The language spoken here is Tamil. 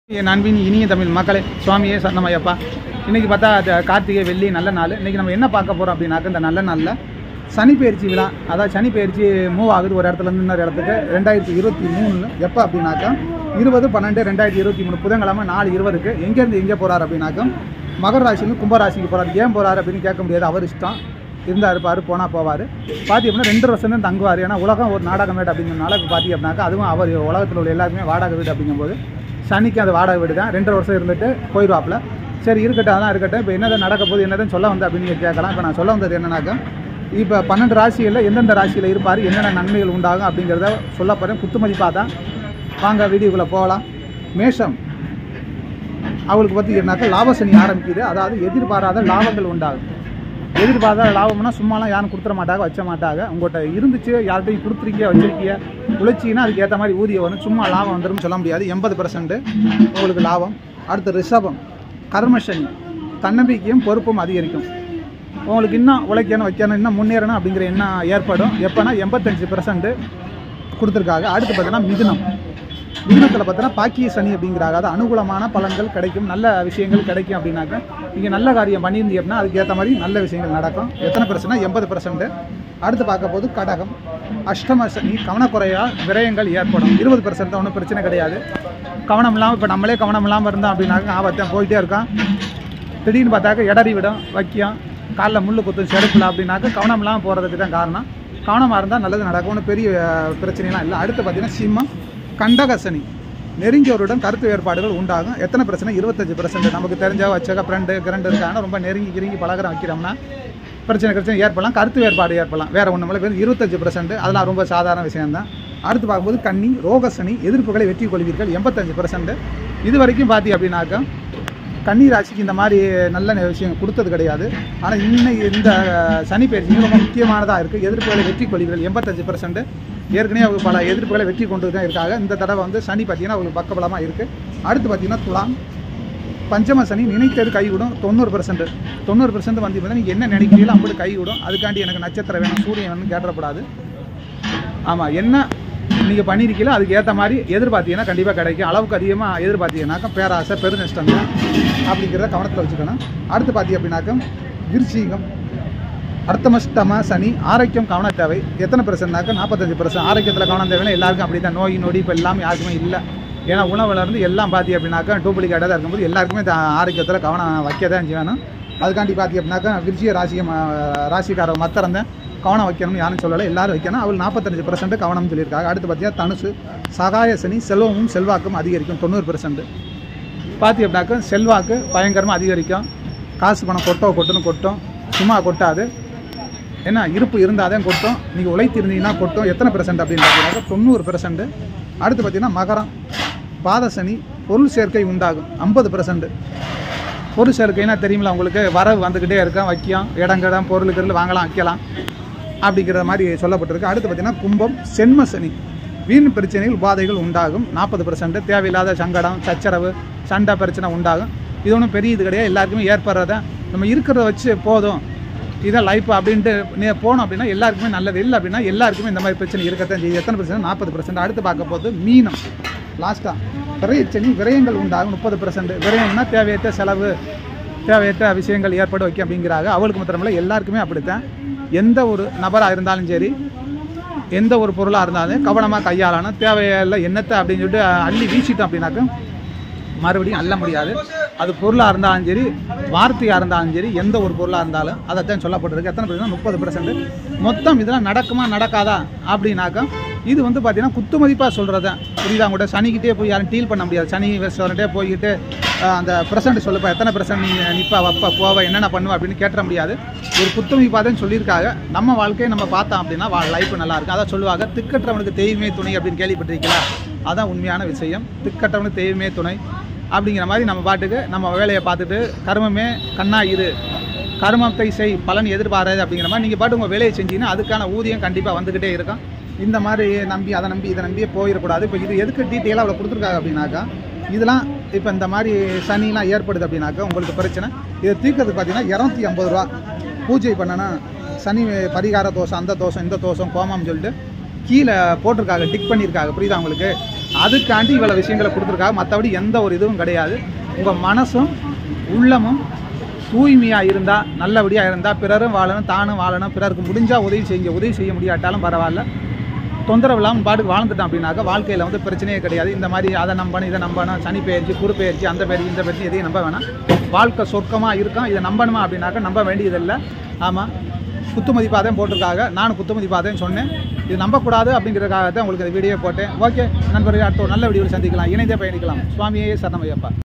என் அன்பின் இனிய தமிழ் மக்களே சுவாமியே சரணமையப்பா இன்னைக்கு பார்த்தா அது கார்த்திகை வெள்ளி நல்ல நாள் இன்னைக்கு நம்ம என்ன பார்க்க போகிறோம் அப்படின்னாக்க இந்த நல்ல நாளில் சனி பயிற்சி விழா அதாவது சனி பயிற்சி மூவ் ஆகுது ஒரு இடத்துல இருந்து இன்னொரு இடத்துக்கு ரெண்டாயிரத்தி இருபத்தி மூணு எப்போ அப்படின்னாக்கா இருபது பன்னெண்டு ரெண்டாயிரத்தி இருபத்தி மூணு புதன்கிழமை நாலு இருபதுக்கு எங்கேருந்து எங்கே போகிறார் அப்படின்னாக்கா மகர ராசியிலும் கும்பராசிக்கு போகிறார் ஏன் போகிறார் அப்படின்னு கேட்க முடியாது அவர் இஷ்டம் இருந்தால் இருப்பார் போனால் போவார் பார்த்தி அப்படின்னா ரெண்டு வருஷம் தான் தங்குவார் ஏன்னா உலகம் ஒரு நாடகம் வீடு அப்படிங்கிறனால இப்போ பார்த்தி அப்படின்னாக்கா அதுவும் அவர் உலகத்தில் உள்ள எல்லாருமே வாடகை வீடு அப்படிங்கும்போது சனிக்கு அது வாடகை வீடு தான் ரெண்டரை வருஷம் இருந்துட்டு போயிடுவாப்புல சரி இருக்கட்டும் அதான் இருக்கட்டும் இப்போ என்னதான் நடக்க போகுது என்னதான் சொல்ல வந்து அப்படின்னு நீங்க கேட்கலாம் இப்போ நான் சொல்ல வந்தது என்னன்னாக்கா இப்போ பன்னெண்டு ராசிகளில் எந்தெந்த ராசியில் இருப்பார் என்னென்ன நன்மைகள் உண்டாகும் அப்படிங்கிறத சொல்ல போகிறேன் குத்துமதிப்பாக தான் வாங்க வீடியோக்குள்ளே போகலாம் மேஷம் அவளுக்கு பார்த்தீங்கன்னாக்கா லாபசனி ஆரம்பிக்குது அதாவது எதிர்பாராத லாபங்கள் உண்டாகும் எதிர்பாராத லாபம்னா சும்மாலாம் யாரும் கொடுத்துட மாட்டாங்க வச்ச மாட்டாங்க உங்கள்கிட்ட இருந்துச்சு யார்கிட்டையும் கொடுத்துருக்கிய வச்சிருக்கிய உழைச்சின்னா அதுக்கு ஏற்ற மாதிரி ஊதியம் வரும் சும்மா லாபம் வந்துடும் சொல்ல முடியாது எண்பது பர்சன்ட் உங்களுக்கு லாபம் அடுத்து ரிஷபம் கர்மசனி தன்னம்பிக்கையும் பொறுப்பும் அதிகரிக்கும் உங்களுக்கு இன்னும் உழைக்கணும் வைக்கணும் இன்னும் முன்னேறணும் அப்படிங்கிற எண்ணம் ஏற்படும் எப்போனா எண்பத்தஞ்சு பர்சன்ட் கொடுத்துருக்காங்க அடுத்து பார்த்தீங்கன்னா மிதுனம் மிதுனத்தில் பார்த்தீங்கன்னா பாக்கிய சனி அப்படிங்கிறாங்க அது அனுகூலமான பலன்கள் கிடைக்கும் நல்ல விஷயங்கள் கிடைக்கும் அப்படின்னாக்க நீங்கள் நல்ல காரியம் பண்ணியிருந்தீங்க அப்படின்னா அதுக்கு ஏற்ற மாதிரி நல்ல விஷயங்கள் நடக்கும் எத்தனை பர்சன்ட் எண்பது பர்சன்ட் அடுத்து பார்க்க போது கடகம் அஷ்டம சனி கவனக்குறையா விரயங்கள் ஏற்படும் இருபது பர்சன்ட் ஒன்றும் பிரச்சனை கிடையாது கவனம் இல்லாமல் இப்போ நம்மளே கவனம் இல்லாமல் இருந்தோம் அப்படின்னாக்க ஆபத்தான் போயிட்டே இருக்கான் திடீர்னு பார்த்தாக்க இடறி விடும் வைக்கும் காலில் முள்ளு குத்தும் செருப்பில் அப்படின்னாக்க கவனம் இல்லாமல் போகிறதுக்கு தான் காரணம் கவனமாக இருந்தால் நல்லது நடக்கும் ஒன்றும் பெரிய அஹ், பிரச்சனைலாம் இல்லை அடுத்து பார்த்தீங்கன்னா சிம்மம் கண்டகசனி நெருங்கியவருடன் கருத்து வேறுபாடுகள் உண்டாகும் எத்தனை பிரச்சனை இருபத்தஞ்சு பர்சன்ட் நமக்கு தெரிஞ்ச வச்சக ஃப்ரெண்டு கிரண்டு இருக்காங்க ரொம்ப நெருங்கி கிருங்கி பழகிறோம் வைக்கிறோம்னா பிரச்சனை பிரச்சனை ஏற்படலாம் கருத்து வேறுபாடு ஏற்படலாம் வேறு ஒன்றும் இல்லை வெறும் இருபத்தஞ்சு பர்சன்ட் அதெல்லாம் ரொம்ப சாதாரண விஷயம்தான் அடுத்து பார்க்கும்போது கன்னி ரோகசனி எதிர்ப்புகளை வெற்றி கொள்வீர்கள் எண்பத்தஞ்சு பர்சன்ட் இது வரைக்கும் பார்த்தி அப்படின்னாக்கா கன்னி ராசிக்கு இந்த மாதிரி நல்ல விஷயம் கொடுத்தது கிடையாது ஆனால் இன்னைக்கு இந்த சனி பயிற்சி ரொம்ப முக்கியமானதாக இருக்குது எதிர்ப்புகளை வெற்றி கொள்வீர்கள் எண்பத்தஞ்சு பர்சன்ட் ஏற்கனவே அவங்க பல எதிர்ப்புகளை வெற்றி கொண்டு தான் இருக்காங்க இந்த தடவை வந்து சனி பார்த்தீங்கன்னா அவங்களுக்கு பக்கபலமாக இருக்குது அடுத்து பார்த்தீங்கன்னா துலாம் பஞ்சம சனி நினைத்தது கைவிடும் தொண்ணூறு பர்சன்ட் தொண்ணூறு பர்சன்ட் வந்து பார்த்தீங்கன்னா நீங்கள் என்ன நினைக்கிறீங்களோ அப்படி கைவிடும் அதுக்காண்டி எனக்கு நட்சத்திரம் வேணும் சூரியன் வேணும் கேட்டப்படாது ஆமாம் என்ன நீங்கள் பண்ணியிருக்கீங்களோ அதுக்கு ஏற்ற மாதிரி எதிர்பார்த்தீங்கன்னா கண்டிப்பாக கிடைக்கும் அளவுக்கு அதிகமாக எதிர்பார்த்தீங்கன்னாக்கா பேராசை பெருநஷ்டம் தான் அப்படிங்கிறத கவனத்தில் வச்சுக்கணும் அடுத்து பார்த்தீங்க அப்படின்னாக்கா விருச்சிகம் அர்த்தமஷ்டம சனி ஆரோக்கியம் கவனம் தேவை எத்தனை பர்சன்ட்னாக்கா நாற்பத்தஞ்சு பர்சன்ட் ஆரோக்கியத்தில் கவனம் தேவைன்னா எல்லாருக்கும் அப்படி தான் நோய் நொடி இப்போ எல்லாமே யாருக்குமே இல்லை ஏன்னா உணவுல இருந்து எல்லாம் பார்த்தி அப்படின்னாக்கா டூப்ளிகேட்டாக தான் இருக்கும்போது எல்லாருக்குமே இந்த ஆரோக்கியத்தில் கவனம் வைக்க தான் செய்யணும் அதுக்காண்டி பார்த்தி அப்படின்னாக்கா விருச்சிக ராசியம் ராசிக்கார மத்தரம் தான் கவனம் வைக்கணும்னு யாரும் சொல்லலை எல்லாரும் வைக்கணும் அவள் நாற்பத்தஞ்சு பர்சன்ட் கவனம்னு சொல்லியிருக்காங்க அடுத்து பார்த்தீங்கன்னா தனுசு சகாய சனி செல்வமும் செல்வாக்கும் அதிகரிக்கும் தொண்ணூறு பர்சன்ட் பார்த்தி அப்படின்னாக்கா செல்வாக்கு பயங்கரமாக அதிகரிக்கும் காசு பணம் கொட்டோ கொட்டுன்னு கொட்டும் சும்மா கொட்டாது ஏன்னா இருப்பு இருந்தால் தான் கொட்டும் நீங்கள் உழைத்து இருந்தீங்கன்னா கொட்டும் எத்தனை பெர்சன்ட் அப்படின்னு பார்த்தீங்கன்னா தொண்ணூறு பெர்சன்ட் அடுத்து பார்த்தீங்கன்னா மகரம் பாதசனி பொருள் சேர்க்கை உண்டாகும் ஐம்பது பெர்சன்ட் பொருள் சேர்க்கைனா தெரியுமில்ல உங்களுக்கு வரவு வந்துக்கிட்டே இருக்கும் வைக்கும் இடங்கிடம் பொருள் கிருள் வாங்கலாம் வைக்கலாம் அப்படிங்கிற மாதிரி சொல்லப்பட்டிருக்கு அடுத்து பார்த்தீங்கன்னா கும்பம் சென்ம சனி வீண் பிரச்சனைகள் உபாதைகள் உண்டாகும் நாற்பது பர்சன்ட் தேவையில்லாத சங்கடம் சச்சரவு சண்டை பிரச்சனை உண்டாகும் இது ஒன்றும் பெரிய இது கிடையாது எல்லாருக்குமே ஏற்படுறத நம்ம இருக்கிறத வச்சு போதும் இதான் லைஃப் அப்படின்ட்டு நீ போனோம் அப்படின்னா எல்லாருக்குமே நல்லது இல்லை அப்படின்னா எல்லாருக்குமே இந்த மாதிரி பிரச்சனை இருக்கத்தான் செய்யுது எத்தனை பர்சன்ட் நாற்பது பர்சன்ட் அடுத்து பார்க்க போது மீனம் லாஸ்ட்டாக விரைச்சனி விரயங்கள் உண்டாகும் முப்பது பர்சன்ட் விரயம்னா தேவையற்ற செலவு தேவையற்ற விஷயங்கள் ஏற்பட வைக்கும் அப்படிங்கிறாங்க அவளுக்கு மாத்திரமில்ல எல்லாருக்குமே அப்படித்தான் எந்த ஒரு நபராக இருந்தாலும் சரி எந்த ஒரு பொருளாக இருந்தாலும் கவனமாக கையாளணும் தேவையில்லை என்னத்தை அப்படின்னு சொல்லிட்டு அள்ளி வீசிட்டோம் அப்படின்னாக்க மறுபடியும் அள்ள முடியாது அது பொருளாக இருந்தாலும் சரி வார்த்தையாக இருந்தாலும் சரி எந்த ஒரு பொருளாக இருந்தாலும் அதைத்தான் சொல்லப்பட்டிருக்கு எத்தனை பர்சன்ட் முப்பது பர்சன்ட் மொத்தம் இதெல்லாம் நடக்குமா நடக்காதா அப்படின்னாக்கா இது வந்து பார்த்தீங்கன்னா குத்து மதிப்பாக சொல்கிறது புரியுதா கூட சனிக்கிட்டே போய் யாரும் டீல் பண்ண முடியாது சனி ரெஸ்டாரண்ட்டே போய்கிட்டு அஹ், அந்த பிரசன்ட் சொல்லுப்பா எத்தனை பிரசன்ட் நீ நிற்பா வப்ப போவ என்னென்ன பண்ணுவ அப்படின்னு கேட்ட முடியாது ஒரு குத்து மதிப்பாக சொல்லியிருக்காங்க நம்ம வாழ்க்கையை நம்ம பார்த்தோம் அப்படின்னா லைஃப் நல்லா இருக்கும் அதான் சொல்லுவாங்க திக்கற்றவனுக்கு தெய்வமே துணை அப்படின்னு கேள்விப்பட்டிருக்கீங்களா அதான் உண்மையான விஷயம் திக்கற்றவனுக்கு தெய்வமே துணை அப்படிங்கிற மாதிரி நம்ம பாட்டுக்கு நம்ம வேலையை பார்த்துட்டு கர்மமே கண்ணா இரு கர்மத்தை செய் பலன் எதிர்பாராது அப்படிங்கிற மாதிரி நீங்கள் பாட்டு உங்கள் வேலையை செஞ்சீங்கன்னா அதுக்கான ஊதியம் கண்டிப்பாக வந்துக்கிட்டே இருக்கும் இந்த மாதிரி நம்பி அதை நம்பி இதை நம்பியே போயிடக்கூடாது இப்போ இது எதுக்கு டீட்டெயிலாக அவ்வளோ கொடுத்துருக்காங்க அப்படின்னாக்கா இதெல்லாம் இப்போ இந்த மாதிரி சனிலாம் ஏற்படுது அப்படின்னாக்கா உங்களுக்கு பிரச்சனை இதை தீர்க்கறதுக்கு பார்த்தீங்கன்னா இரநூத்தி ஐம்பது ரூபா பூஜை பண்ணனா சனி பரிகார தோஷம் அந்த தோஷம் இந்த தோஷம் கோமம்னு சொல்லிட்டு கீழே போட்டிருக்காங்க டிக் பண்ணியிருக்காங்க புரியுதா உங்களுக்கு அதுக்காண்டி இவ்வளோ விஷயங்களை கொடுத்துருக்காங்க மற்றபடி எந்த ஒரு இதுவும் கிடையாது உங்கள் மனசும் உள்ளமும் தூய்மையாக இருந்தால் நல்லபடியாக இருந்தால் பிறரும் வாழணும் தானும் வாழணும் பிறருக்கு முடிஞ்சால் உதவி செய்யுங்க உதவி செய்ய முடியாட்டாலும் பரவாயில்ல தொந்தரவு இல்லாமல் பாட்டுக்கு வாழ்ந்துட்டோம் அப்படின்னாக்கா வாழ்க்கையில் வந்து பிரச்சனையே கிடையாது இந்த மாதிரி அதை நம்பணும் இதை நம்பணும் சனி பயிற்சி குரு பயிற்சி அந்த பயிற்சி இந்த பயிற்சி எதையும் நம்ப வேணாம் வாழ்க்கை சொர்க்கமாக இருக்கும் இதை நம்பணுமா அப்படின்னாக்கா நம்ப வேண்டியதில்லை ஆமாம் குத்துமதிப்பாக தான் போட்டிருக்காங்க நானும் குத்துமதிப்பாக தான் சொன்னேன் இது நம்பக்கூடாது அப்படிங்கிறதுக்காக தான் உங்களுக்கு இந்த வீடியோ போட்டேன் ஓகே நண்பர்களே அடுத்த ஒரு நல்ல வீடியோவில் சந்திக்கலாம் இணைந்தே பயணிக்கலாம் சுவாமியே சரணமையப்பா